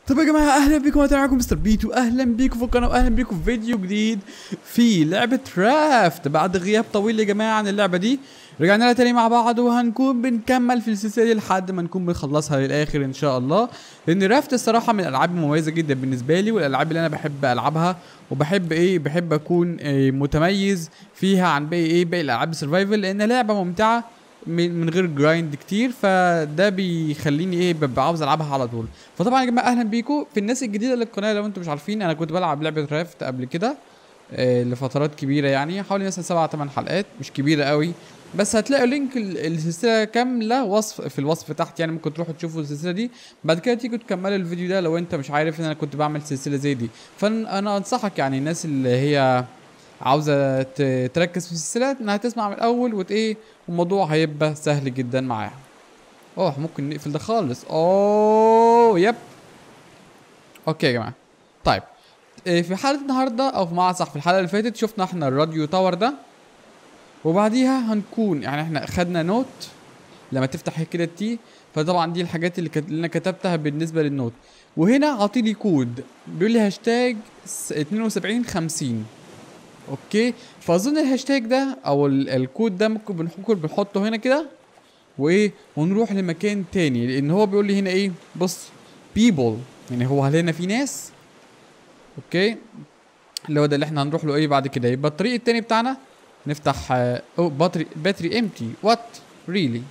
طب يا جماعه اهلا بيكم انا معاكم مستر بيتو اهلا بيكم في القناه واهلا بيكم في فيديو جديد في لعبه رافت بعد غياب طويل يا جماعه عن اللعبه دي رجعنا لها تاني مع بعض وهنكون بنكمل في السلسله دي لحد ما نكون بنخلصها للاخر ان شاء الله لان رافت الصراحه من الالعاب المميزه جدا بالنسبه لي والالعاب اللي انا بحب العبها وبحب ايه بحب اكون إيه متميز فيها عن باقي ايه باقي الالعاب السرفايفل لان لعبه ممتعه من من غير جرايند كتير فده بيخليني ايه ببقى عاوز العبها على طول فطبعا يا جماعه اهلا بيكم في الناس الجديده للقناه لو انتم مش عارفين انا كنت بلعب لعبه رافت قبل كده آه لفترات كبيره يعني حوالي مثلا سبعة ثمان حلقات مش كبيره قوي بس هتلاقوا لينك ال- السلسله كامله وصف في الوصف تحت يعني ممكن تروحوا تشوفوا السلسله دي بعد كده تيجوا تكملوا الفيديو ده لو انت مش عارف ان انا كنت بعمل سلسله زي دي فانا انصحك يعني الناس اللي هي عاوزه ت- تركز في السلسله انها تسمع من الاول وت ايه والموضوع هيبقى سهل جدا معاها اوه ممكن نقفل ده خالص اوه يب اوكي يا جماعه طيب إيه، في حلقه النهارده او في معنى صح في الحلقه اللي فاتت شفنا احنا الراديو تاور ده وبعديها هنكون يعني احنا خدنا نوت لما تفتح كده التي فطبعا دي الحاجات اللي, كت... اللي انا كتبتها بالنسبه للنوت وهنا عاطيلي كود بيقول لي هاشتاج س- 72 50 اوكي فاظن الهاشتاج ده او ال- الكود ده ممكن بنحكر بنحطه هنا كده وايه ونروح لمكان تاني لان هو بيقول لي هنا ايه بص people يعني هو هل هنا في ناس اوكي اللي هو ده اللي احنا هنروح له ايه بعد كده يبقى الطريق التاني بتاعنا نفتح آه، او باتري باتري امتي وات ريلي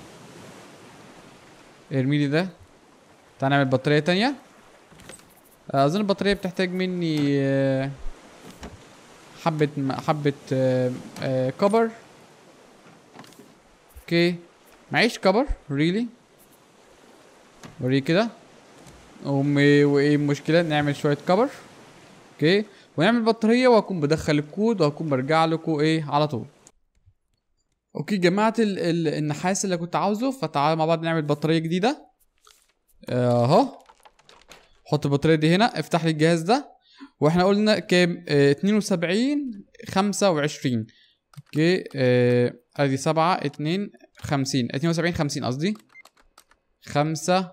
ارمي لي ده تعال نعمل بطاريه تانية آه، اظن البطاريه بتحتاج مني آه، حبة م- حبة آه، آه، كبر اوكي معيش كبر ريلي وريه كده وم- وايه المشكلة نعمل شوية كبر اوكي ونعمل بطارية واكون بدخل الكود واكون برجع لكم ايه على طول اوكي جمعت ال ال النحاس اللي كنت عاوزه فتعالى مع بعض نعمل بطارية جديدة اهو حط البطارية دي هنا افتح لي الجهاز ده واحنا قلنا كام اه 72 25 اوكي اه ادي 7 2 50 72 50 قصدي 5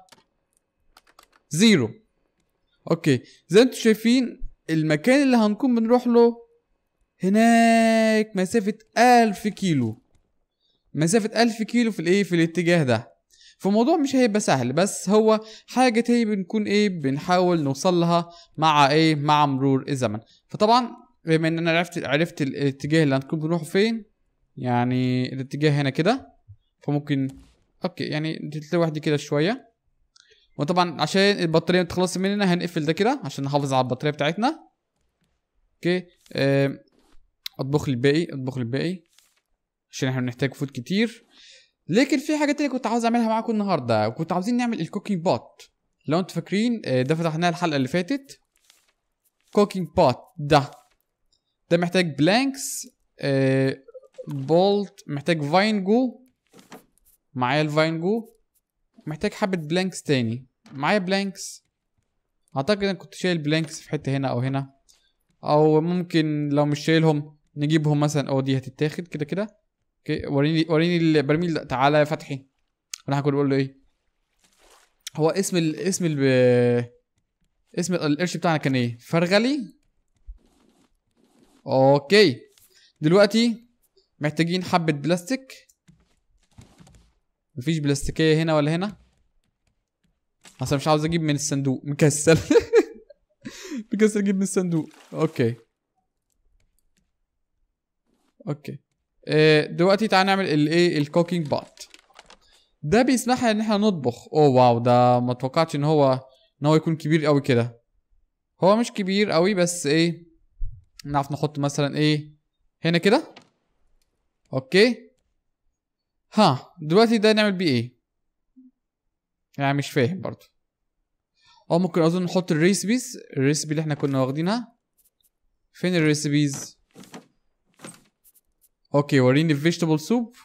0 اوكي زي ما انتم شايفين المكان اللي هنكون بنروح له هناك مسافة 1000 كيلو مسافة 1000 كيلو في الايه في الاتجاه ده فالموضوع مش هيبقى سهل بس هو حاجة تاني بنكون ايه بنحاول نوصل لها مع ايه مع مرور الزمن فطبعا بما ان انا عرفت عرفت الاتجاه اللي هنكون بنروح فين يعني الاتجاه هنا كده فممكن اوكي يعني تتلوح دي كده شوية وطبعا عشان البطارية ما تخلص مننا هنقفل ده كده عشان نحافظ على البطارية بتاعتنا اوكي آم، اطبخ لي الباقي اطبخ لي الباقي عشان احنا بنحتاج فود كتير لكن في حاجه تانية كنت عاوز اعملها معاكم النهارده كنت عاوزين نعمل الكوكينج بوت لو انتوا فاكرين آه، ده فتحناه الحلقه اللي فاتت كوكينج بوت ده ده محتاج بلانكس بولت محتاج فاين جو معايا الفاين جو محتاج حبه بلانكس تاني معايا بلانكس اعتقد انا كنت شايل بلانكس في حته هنا او هنا او ممكن لو مش شايلهم نجيبهم مثلا او دي هتتاخد كده كده اوكي وريني وريني البرميل ده تعالى يا فتحي انا هكون بقول له ايه هو اسم ال اسم ال اسم القرش بتاعنا كان ايه فرغلي اوكي دلوقتي محتاجين حبة بلاستيك مفيش بلاستيكية هنا ولا هنا اصلا مش عاوز اجيب من الصندوق مكسل مكسل اجيب من الصندوق اوكي اوكي آه، دلوقتي تعالى نعمل الايه الكوكينج بوت ده بيسمح لنا ان احنا نطبخ اوه واو ده ما توقعتش ان هو ان هو يكون كبير قوي كده هو مش كبير قوي بس ايه نعرف نحط مثلا ايه هنا كده اوكي ها دلوقتي ده نعمل بيه ايه يعني مش فاهم برضو او ممكن اظن نحط الريسبيز الريسبي اللي احنا كنا واخدينها فين الريسبيز اوكي وريني الفيجيتابل سوب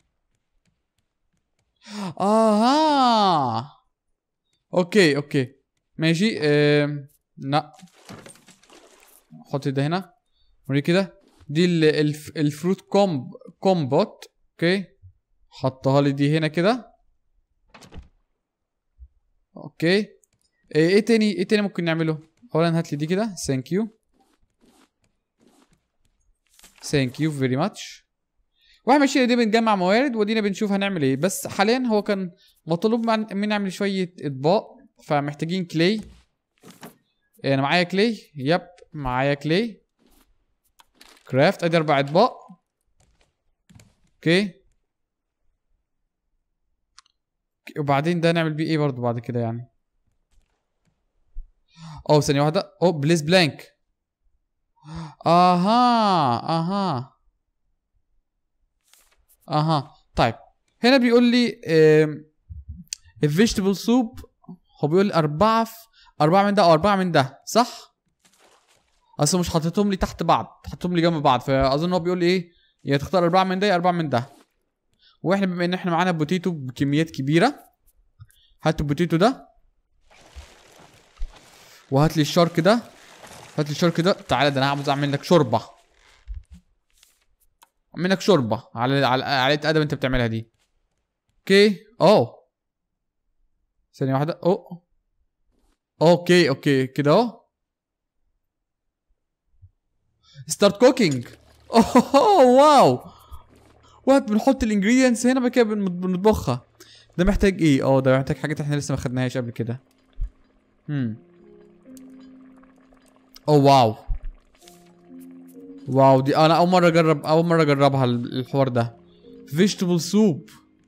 اها اوكي اوكي ماشي أم... لا حط ده هنا وري كده دي ال- الف... الفروت كومب كومبوت اوكي حطها لي دي هنا كده اوكي ايه إيه تاني ايه تاني ممكن نعمله اولا هات لي دي كده ثانك يو ثانك يو فيري ماتش واحنا ماشيين دي بنجمع موارد ودينا بنشوف هنعمل ايه بس حاليا هو كان مطلوب من- مني نعمل شويه اطباق فمحتاجين كلي انا معايا كلي يب معايا كلي كرافت ادي اربع اطباق اوكي وبعدين ده نعمل بيه ايه برضو بعد كده يعني اوه ثانية واحدة اوه بليز بلانك اها اها اها طيب هنا بيقول لي الفيجيتابل سوب هو بيقول لي أربعة في أربعة من ده أو أربعة من ده صح؟ أصل مش حاططهم لي تحت بعض حاططهم لي جنب بعض فأظن هو بيقول لي إيه يا تختار أربعة من ده يا أربعة من ده وإحنا بما إن إحنا معانا بوتيتو بكميات كبيرة هات البوتيتو ده وهات لي الشارك ده هات لي الشارك ده تعالى ده انا عاوز اعمل لك شوربه اعمل لك شوربه على على على ادب انت بتعملها دي اوكي اوه ثانيه واحده اوه اوكي اوكي كده اهو ستارت كوكينج اوه واو وقت بنحط الانجريدينتس هنا بعد كده بن- بنطبخها ده محتاج ايه اه ده محتاج حاجات احنا لسه ما خدناهاش قبل كده امم اوه واو واو دي انا اول مره اجرب اول مره اجربها ال- الحوار ده فيجيتابل سوب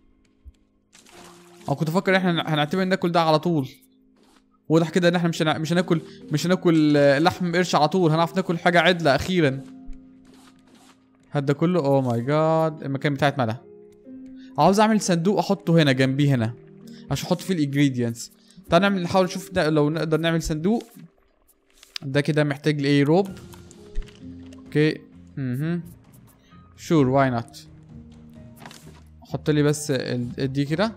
انا كنت افكر احنا هنعتبر ناكل ده على طول واضح كده ان احنا مش هنا... مش هناكل مش هناكل آه، لحم قرش على طول هنعرف ناكل حاجه عدله اخيرا هات ده كله اوه ماي جاد المكان بتاعي اتملى عاوز اعمل صندوق احطه هنا جنبي هنا عشان احط فيه الانجريدينتس تعال نعمل نحاول نشوف ده لو نقدر نعمل صندوق ده كده محتاج لايه روب اوكي اها شور واي نوت حط لي بس ال- دي كده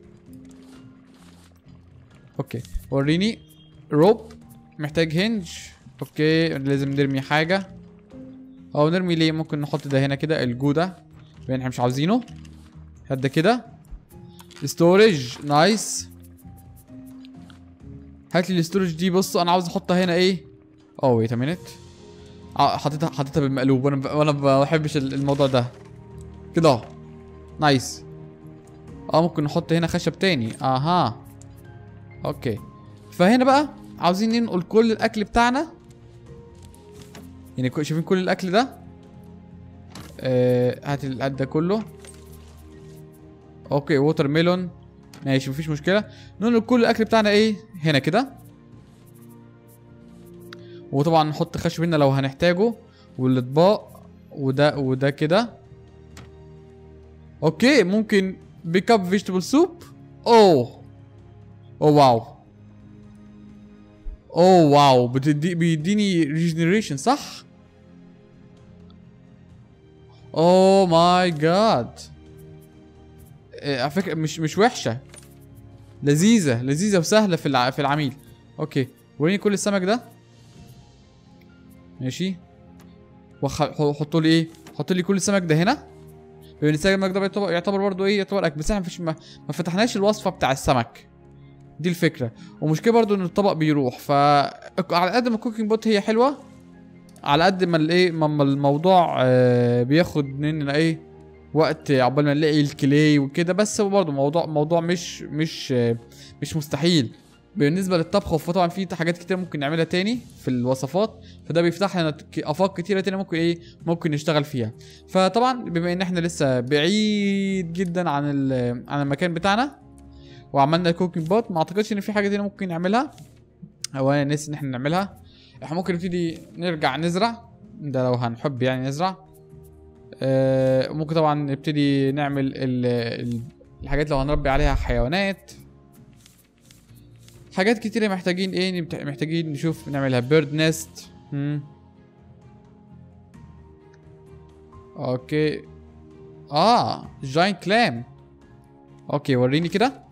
اوكي وريني روب محتاج هنج اوكي لازم نرمي حاجه او نرمي ليه ممكن نحط ده هنا كده الجو ده بان احنا مش عاوزينه هات ده كده ستورج نايس هات لي الستورج دي بصوا انا عاوز احطها هنا ايه اوه ويت ا مينيت حطيتها حطيتها بالمقلوب وانا ب... وانا ما بحبش ال- الموضوع ده كده اهو نايس اه ممكن نحط هنا خشب تاني اها اوكي فهنا بقى عاوزين ننقل كل الاكل بتاعنا يعني كو- شايفين كل الاكل ده آه هات القد ده كله اوكي ووتر ميلون ماشي مفيش مشكله ننقل كل الاكل بتاعنا ايه هنا كده وطبعا نحط خشب هنا لو هنحتاجه والاطباق وده وده كده اوكي ممكن بيك اب فيجيتابل سوب اوه اوه واو اوه واو بتدي بيديني ريجنريشن صح اوه ماي جاد على فكره مش مش وحشه لذيذه لذيذه وسهله في الع... في العميل اوكي وريني كل السمك ده ماشي وحطوا لي ايه حطوا لي كل السمك ده هنا لان السمك ده يعتبر يعتبر برضه ايه يعتبر اكل بس احنا مفيش ما, ما فتحناش الوصفه بتاع السمك دي الفكره ومشكله برضه ان الطبق بيروح ف على قد ما الكوكينج بوت هي حلوه على قد ما الايه ما ما الموضوع آه بياخد مننا ايه وقت عقبال ما نلاقي الكلي وكده بس هو برضه موضوع موضوع مش مش آه مش مستحيل بالنسبه للطبخ فطبعا في حاجات كتير ممكن نعملها تاني في الوصفات فده بيفتح لنا ك- افاق كتيره تاني ممكن ايه ممكن نشتغل فيها فطبعا بما ان احنا لسه بعيد جدا عن ال- عن المكان بتاعنا وعملنا الكوكينج بوت ما اعتقدش ان في حاجه تانية ممكن نعملها او انا ناسي ان احنا نعملها احنا ممكن نبتدي نرجع نزرع ده لو هنحب يعني نزرع آه ممكن طبعا نبتدي نعمل ال ال الحاجات لو هنربي عليها حيوانات حاجات كتيرة محتاجين ايه نبت- محتاجين نشوف نعملها بيرد نست اوكي اه جاينت كلام اوكي وريني كده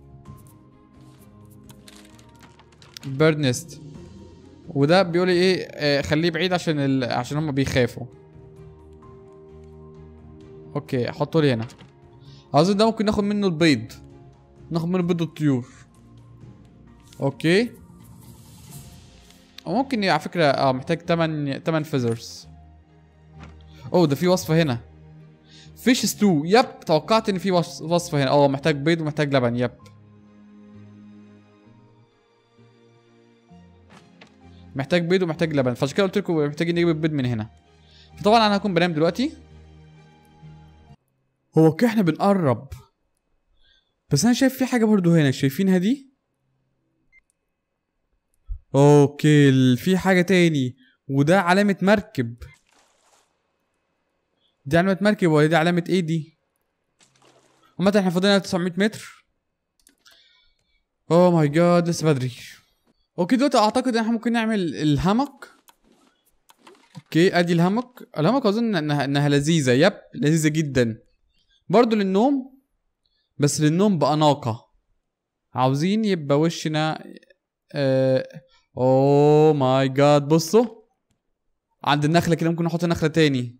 بيرد نست وده بيقول لي ايه آه خليه بعيد عشان ال... عشان هم بيخافوا اوكي احطه لي هنا اظن ده ممكن ناخد منه البيض ناخد منه بيض الطيور اوكي ممكن على فكره اه محتاج 8 8 فيزرز اوه ده في وصفه هنا فيش ستو يب توقعت ان في وص- وصفه هنا اه محتاج بيض ومحتاج لبن يب محتاج بيض ومحتاج لبن فعشان كده قلت لكم محتاجين نجيب البيض من هنا فطبعا انا هكون بنام دلوقتي هو كده احنا بنقرب بس انا شايف في حاجه برضو هنا شايفينها دي اوكي ال- في حاجه تاني وده علامه مركب دي علامه مركب ولا دي علامه ايه دي عامة احنا فاضلنا 900 متر اوه ماي جاد لسه بدري اوكي دلوقتي اعتقد ان احنا ممكن نعمل الهمك اوكي ادي الهمك الهمك اظن انها انها لذيذه يب لذيذه جدا برضو للنوم بس للنوم بأناقة عاوزين يبقى وشنا اه اوه ماي جاد بصوا عند النخلة كده ممكن نحط نخلة تاني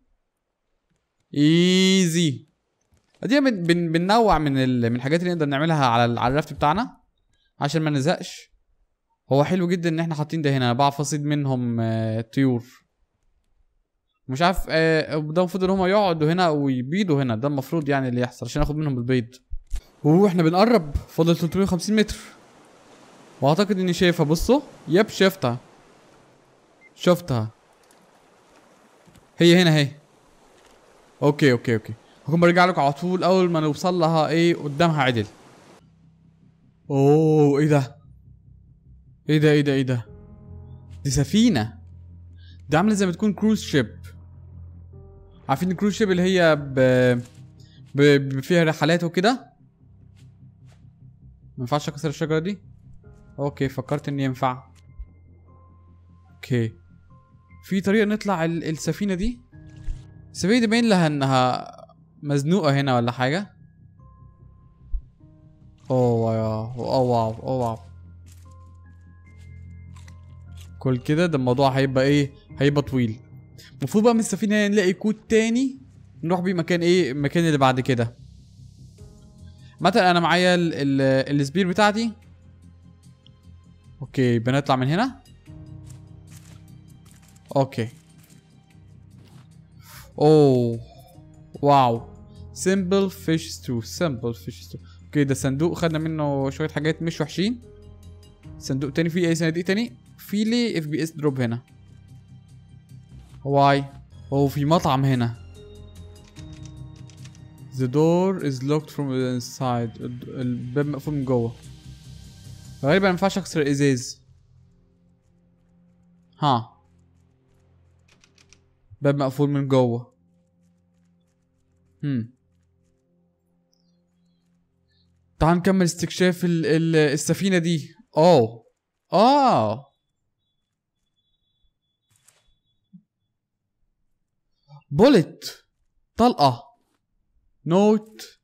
ايزي ادي بن بن بننوع من ال... من الحاجات اللي نقدر نعملها على ال- على الرفت بتاعنا عشان ما نزهقش هو حلو جدا ان احنا حاطين ده هنا أنا بعرف اصيد منهم آه طيور مش عارف آه ده المفروض ان هم يقعدوا هنا ويبيضوا هنا ده المفروض يعني اللي يحصل عشان ناخد منهم البيض اوه احنا بنقرب فاضل 350 متر واعتقد اني شايفها بصوا يب شفتها شفتها هي هنا اهي اوكي اوكي اوكي هكون برجع لكم على طول اول ما نوصل لها ايه قدامها عدل اوه ايه ده ايه ده ايه ده ايه ده دي سفينه دي عامله زي ما تكون كروز شيب عارفين الكروز شيب اللي هي ب... ب... ب... فيها رحلات وكده ما ينفعش اكسر الشجره دي اوكي فكرت ان ينفع اوكي في طريقه نطلع ال... السفينه دي السفينه دي باين لها انها مزنوقه هنا ولا حاجه اوه يا اوه واو اوه واو كل كده ده الموضوع هيبقى ايه هيبقى طويل المفروض بقى من السفينه نلاقي كود تاني نروح بيه مكان ايه المكان اللي بعد كده مثلا انا معايا ال- ال- السبير بتاعتي اوكي بنطلع من هنا اوكي اوه واو سمبل فيش ستو سمبل فيش ستو اوكي ده صندوق خدنا منه شويه حاجات مش وحشين صندوق تاني فيه اي صناديق تاني في ليه اف بي اس دروب هنا واي اوه في مطعم هنا The door is locked from the inside الد- الباب مقفول من جوه غالبا ما ينفعش اكسر الازاز ها باب مقفول من جوه هم تعال نكمل استكشاف ال ال السفينة دي اوه اه بولت طلقة نوت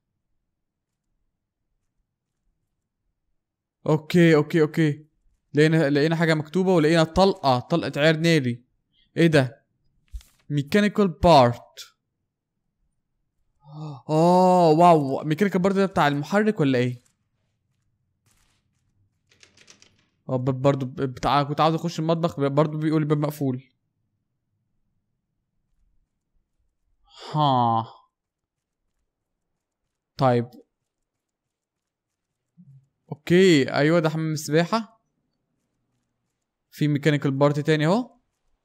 اوكي اوكي اوكي لقينا لقينا حاجة مكتوبة ولقينا طلقة طلقة عيار ناري ايه ده ميكانيكال بارت اه واو ميكانيكال بارت ده بتاع المحرك ولا ايه اه باب برضو بتاع كنت عاوز اخش المطبخ برضو بيقول الباب مقفول ها طيب اوكي ايوه ده حمام السباحة في ميكانيكال بارت تاني اهو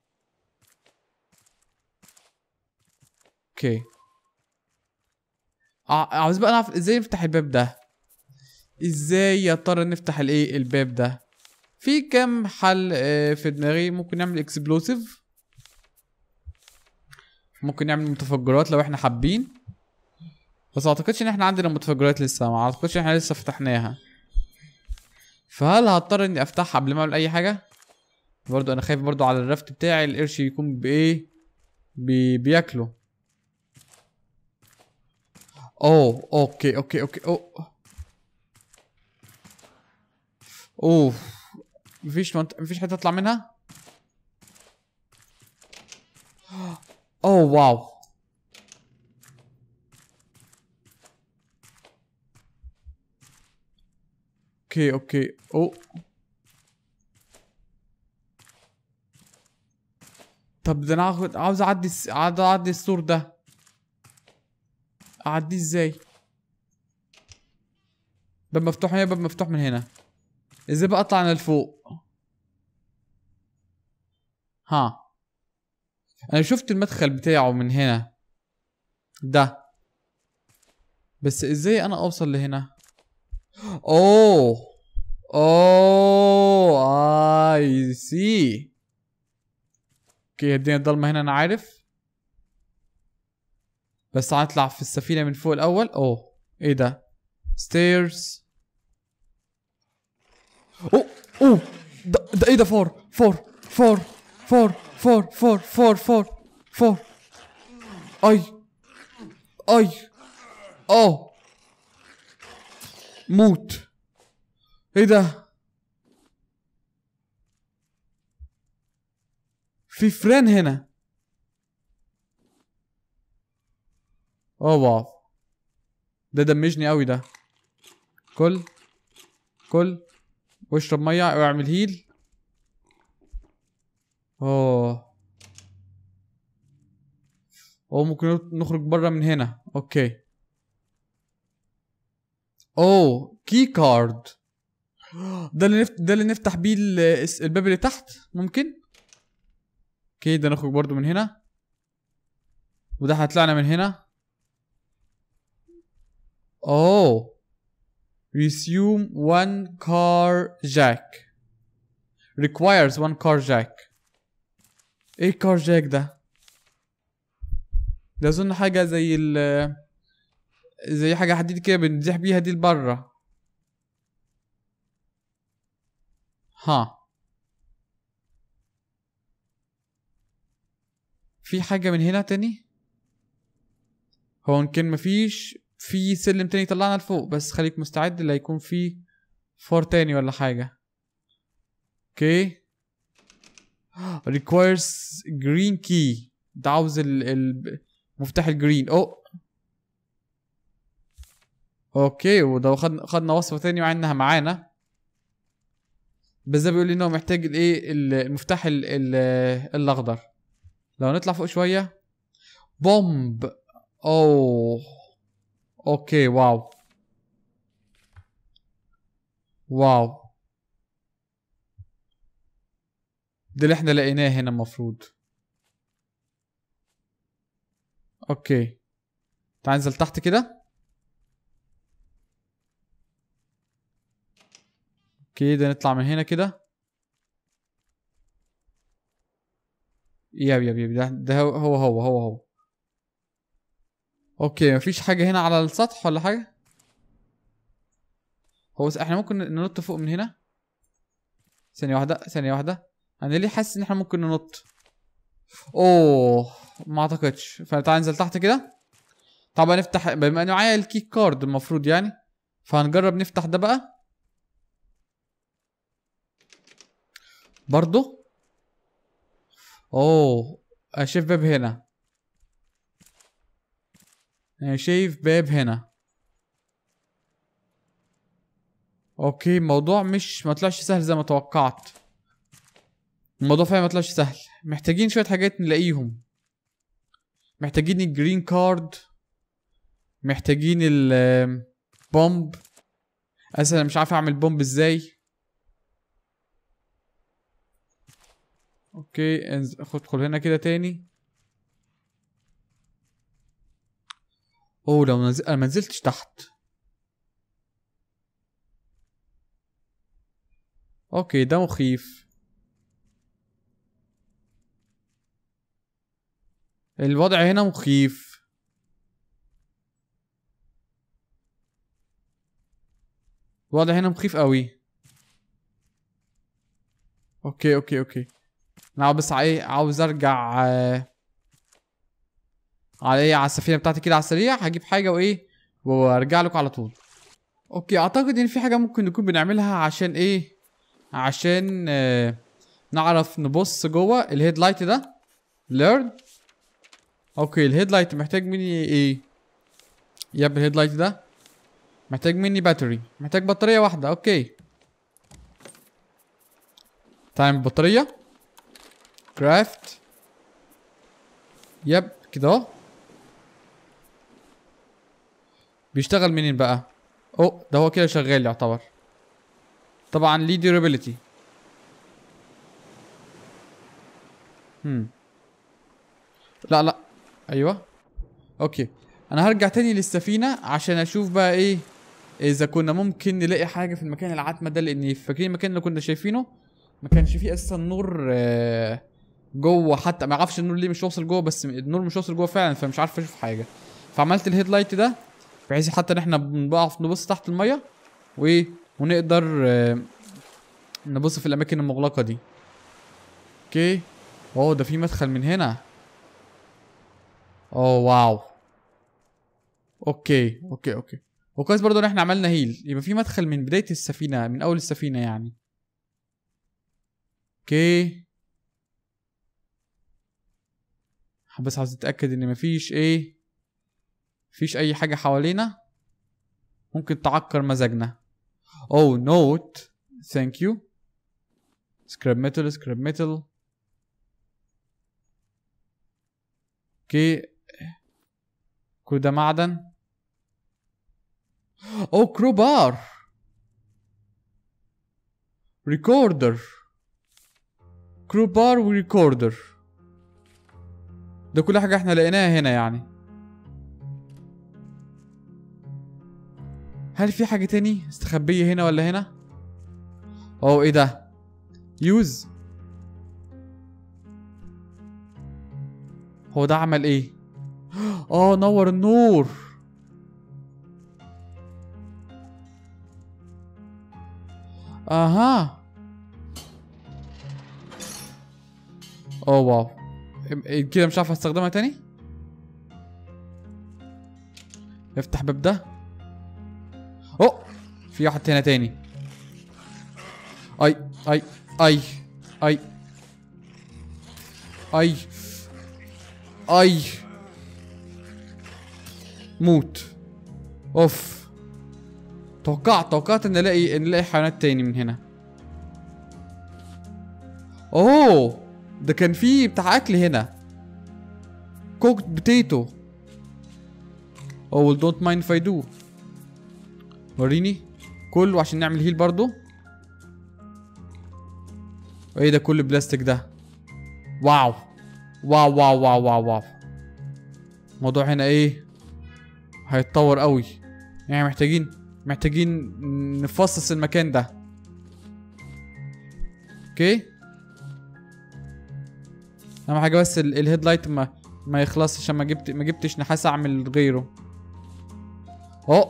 اوكي ع- عاوز بقى نعرف ازاي نفتح الباب ده ازاي يا ترى نفتح الايه الباب ده في كام حل آه، في دماغي ممكن نعمل اكسبلوسيف ممكن نعمل متفجرات لو احنا حابين بس ما اعتقدش ان احنا عندنا متفجرات لسه ما اعتقدش ان احنا لسه فتحناها فهل هضطر اني افتحها قبل ما اعمل اي حاجه برضو انا خايف برضو على الرفت بتاعي القرش يكون بايه بي بياكله اوه اوكي اوكي اوكي اوه اوه مفيش منط... مفيش حته اطلع منها اوه واو اوكي اوكي اوه طب ده انا هاخد عاوز اعدي الس- عاوز اعدي السور ده اعديه ازاي باب مفتوح هنا باب مفتوح من هنا ازاي بقى اطلع انا لفوق ها انا شفت المدخل بتاعه من هنا ده بس ازاي انا اوصل لهنا اوه اوه اي سي اوكي الدنيا ضلمه هنا انا عارف بس هطلع في السفينه من فوق الاول اوه ايه ده ستيرز اوه اوه ده, ده ايه ده فور فور فور فور فور فور فور فور فور اي اي اوه موت ايه ده في فران هنا اوه واو ده دمجني قوي ده كل كل واشرب ميه واعمل هيل اوه اوه ممكن نخرج بره من هنا اوكي اوه كي كارد ده اللي نفت... ده اللي نفتح بيه ال- الس- الباب اللي تحت ممكن اوكي ده نخرج برضو من هنا وده هيطلعنا من هنا اوه resume one car jack requires one car jack ايه كار جاك ده ده اظن حاجه زي ال زي حاجه حديد كده بنزيح بيها دي لبره ها في حاجه من هنا تاني هو يمكن مفيش في سلم تاني يطلعنا لفوق بس خليك مستعد لا يكون في فور تاني ولا حاجه اوكي requires green key ده عاوز ال ال مفتاح الجرين او اوكي وده خد خدنا وصفه تاني مع انها معانا بس ده بيقول لي انه محتاج الايه ال- المفتاح ال ال الاخضر لو نطلع فوق شويه بومب اوه اوكي واو واو ده اللي احنا لقيناه هنا المفروض اوكي تعال ننزل تحت كده اوكي ده نطلع من هنا كده يب يب يب ده, ده هو هو هو هو هو اوكي مفيش حاجة هنا على السطح ولا حاجة هو س- احنا ممكن ننط فوق من هنا ثانية واحدة ثانية واحدة انا ليه حاسس ان احنا ممكن ننط اوه ما اعتقدش فتعال ننزل تحت كده طبعا نفتح بما انه معايا الكي كارد المفروض يعني فهنجرب نفتح ده بقى برضو اوه انا شايف باب هنا انا شايف باب هنا اوكي الموضوع مش ما طلعش سهل زي ما توقعت الموضوع فعلا ما طلعش سهل محتاجين شويه حاجات نلاقيهم محتاجين الجرين كارد محتاجين البومب اساسا مش عارف اعمل بومب ازاي اوكي انز- خد ادخل هنا كده تاني اوه لو نزل... انا ما نزلتش تحت اوكي ده مخيف الوضع هنا مخيف الوضع هنا مخيف قوي اوكي اوكي اوكي انا عاوز بس ايه عاوز ارجع آه، على ايه على السفينه بتاعتي كده على السريع هجيب حاجه وايه وارجع لكم على طول اوكي اعتقد ان في حاجه ممكن نكون بنعملها عشان ايه عشان آه نعرف نبص جوه الهيد لايت ده ليرن اوكي الهيد لايت محتاج مني ايه يب الهيد لايت ده محتاج مني باتري محتاج بطاريه واحده اوكي تعمل بطاريه كرافت يب كده اهو بيشتغل منين بقى اوه ده هو كده شغال يعتبر طبعا ليه ديورابيلتي هم لا لا ايوه اوكي انا هرجع تاني للسفينه عشان اشوف بقى ايه اذا كنا ممكن نلاقي حاجه في المكان العتمه ده لان فاكرين المكان اللي كنا شايفينه ما كانش فيه اساسا نور آه، جوه حتى ما اعرفش النور ليه مش واصل جوه بس النور مش واصل جوه فعلا فمش عارف اشوف حاجه فعملت الهيد لايت ده بحيث حتى ان احنا بنقف نبص تحت الميه وايه ونقدر آه، نبص في الاماكن المغلقه دي اوكي اوه ده في مدخل من هنا اوه واو اوكي اوكي اوكي وكويس برضه ان احنا عملنا هيل يبقى في مدخل من بدايه السفينه من اول السفينه يعني اوكي بس عاوز اتاكد ان مفيش ايه مفيش اي حاجه حوالينا ممكن تعكر مزاجنا اوه نوت ثانك يو سكراب ميتال سكراب ميتال اوكي كل ده معدن اوه كروبار ريكوردر كروبار وريكوردر ده كل حاجة احنا لقيناها هنا يعني هل في حاجة تاني استخبية هنا ولا هنا؟ اوه ايه ده؟ يوز هو ده عمل ايه؟ اه نور النور اها اوه واو إم- كده مش عارف استخدمها تاني افتح باب ده اوه في واحد هنا تاني اي اي اي اي اي اي موت اوف توقعت توقعت ان الاقي ان الاقي حيوانات تاني من هنا اوه ده كان في بتاع اكل هنا كوكت بوتيتو اوه دونت مايند if I do وريني كله عشان نعمل هيل برضو ايه ده كل بلاستيك ده واو واو واو واو واو واو الموضوع هنا ايه هيتطور قوي يعني محتاجين محتاجين نفصص المكان ده اوكي اهم حاجه بس ال- الهيد لايت ما ما يخلصش عشان ما جبت ما جبتش نحاس اعمل غيره اوه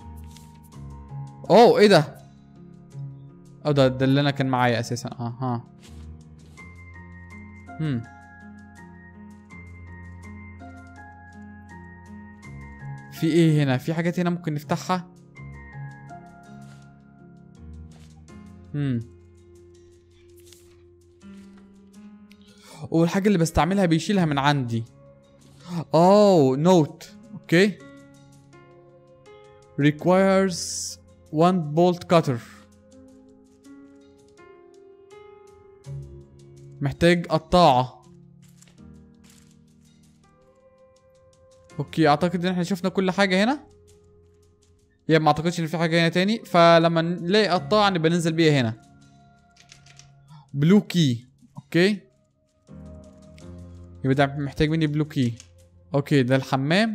اوه ايه ده اه ده ده اللي انا كان معايا اساسا اه ها هم في ايه هنا في حاجات هنا ممكن نفتحها هم والحاجة اللي بستعملها بيشيلها من عندي اوه نوت اوكي requires one bolt cutter محتاج قطاعة اوكي اعتقد ان احنا شفنا كل حاجة هنا يا ما اعتقدش ان في حاجة هنا تاني فلما نلاقي قطاعة نبقى ننزل بيها هنا بلو كي اوكي يبقى ده محتاج مني بلو كي اوكي ده الحمام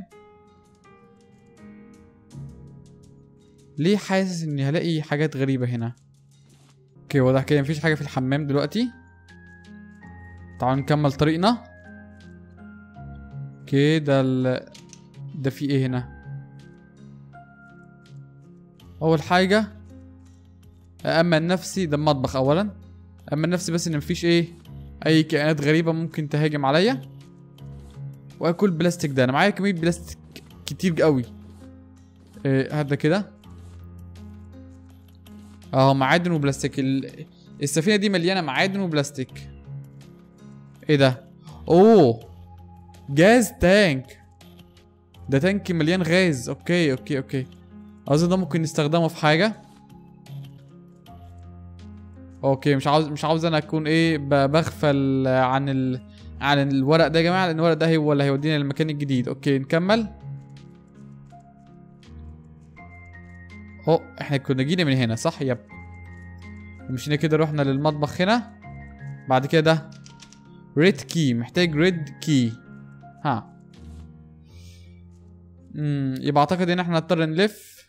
ليه حاسس اني هلاقي حاجات غريبة هنا اوكي واضح كده مفيش حاجة في الحمام دلوقتي تعالوا نكمل طريقنا اوكي ده ال... ده في ايه هنا اول حاجة أأمن نفسي ده المطبخ اولا أأمن نفسي بس ان مفيش ايه اي كائنات غريبة ممكن تهاجم عليا واكل بلاستيك ده انا معايا كمية بلاستيك كتير قوي إيه هذا كده اه معادن وبلاستيك ال... السفينة دي مليانة معادن وبلاستيك ايه ده اوه جاز تانك ده تانك مليان غاز اوكي اوكي اوكي اظن ده ممكن نستخدمه في حاجة اوكي مش عاوز مش عاوز انا اكون ايه ب- بغفل عن ال... على الورق ده يا جماعه لان الورق ده هو اللي هيودينا للمكان الجديد اوكي نكمل اهو احنا كنا جينا من هنا صح يب مشينا كده رحنا للمطبخ هنا بعد كده ده ريد كي محتاج ريد كي ها امم يبقى اعتقد ان احنا نضطر نلف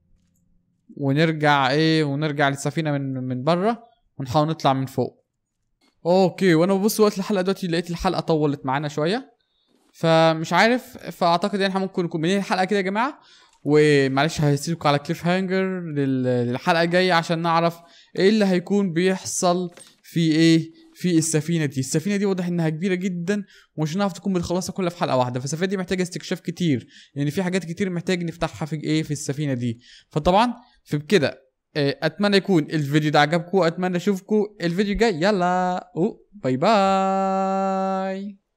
ونرجع ايه ونرجع للسفينه من من بره ونحاول نطلع من فوق اوكي وانا ببص وقت الحلقه دلوقتي لقيت الحلقه طولت معانا شويه فمش عارف فاعتقد ان احنا ممكن نكون بننهي الحلقه كده يا جماعه ومعلش هسيبكم على كليف هانجر للحلقه الجايه عشان نعرف ايه اللي هيكون بيحصل في ايه في السفينه دي السفينه دي واضح انها كبيره جدا ومش هنعرف تكون بنخلصها كلها في حلقه واحده فالسفينه دي محتاجه استكشاف كتير يعني في حاجات كتير محتاج نفتحها في ايه في السفينه دي فطبعا في كده آه، اتمنى يكون الفيديو ده عجبكم اتمنى اشوفكم الفيديو الجاي يلا أوه. باي باي